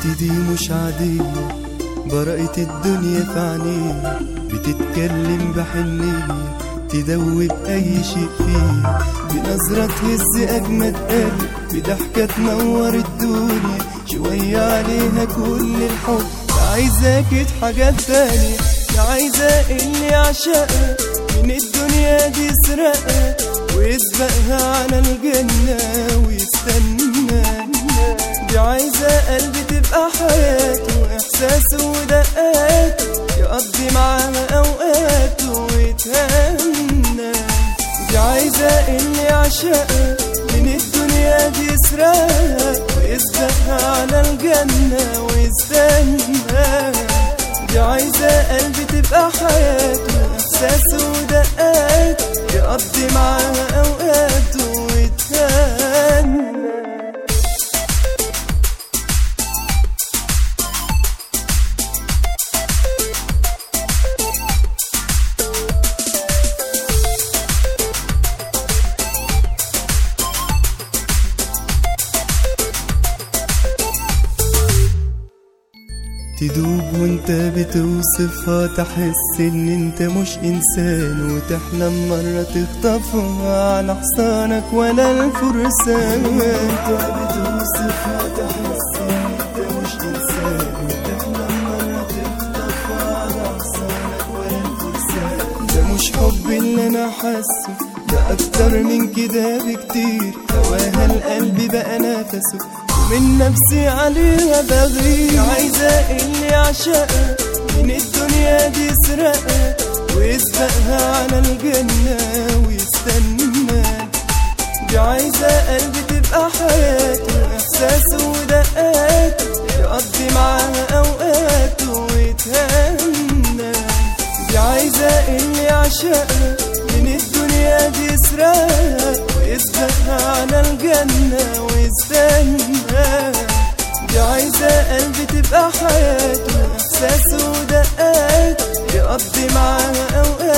الست دي مش عادية برقت الدنيا في عينيها بتتكلم بحنية تدوب أي شيء فيه بنظرة تهز أجمد قلب بضحكة تنور الدنيا شوية عليها كل الحب عايزاك حاجات تانية عايزة اللي عشقها من الدنيا دي يسرقها ويسبقها على الجنة ويستنى دي عايزة قلبي تبقى حياته وإحساسه ودقاته يقضي معاها أوقاته ويتهنى دي عايزة اللي عشقها من الدنيا دي يسرقها ويسبقها على الجنة ويستنى دي عايزة قلبي تبقى حياته إحساسه ودقاته يقضي معاها أوقاته ويتهنى تدوب وانت بتوصفها تحس ان انت مش انسان وتحلم مرة تخطفها على حصانك ولا الفرسان وانت بتوصفها تحس ان انت مش انسان وتحلم مرة تخطفها على حصانك ولا الفرسان ده مش حب اللي انا حاسه ده اكتر من كده بكتير هواها القلب بقى نفسه من نفسي عليها بغير عايزة اللي عشقها من الدنيا دي يسرقها ويسبقها على الجنة ويستنى دي عايزة قلبي تبقى حياته إحساسه ودقاته يقضي معاها أوقاته ويتهنى دي عايزة اللي عشقها من الدنيا دي يسرقها ويسبقها على الجنة ويستنى دي عايزة قلبي تبقى حياته إحساسه ودقاته يقضي معاها أوقات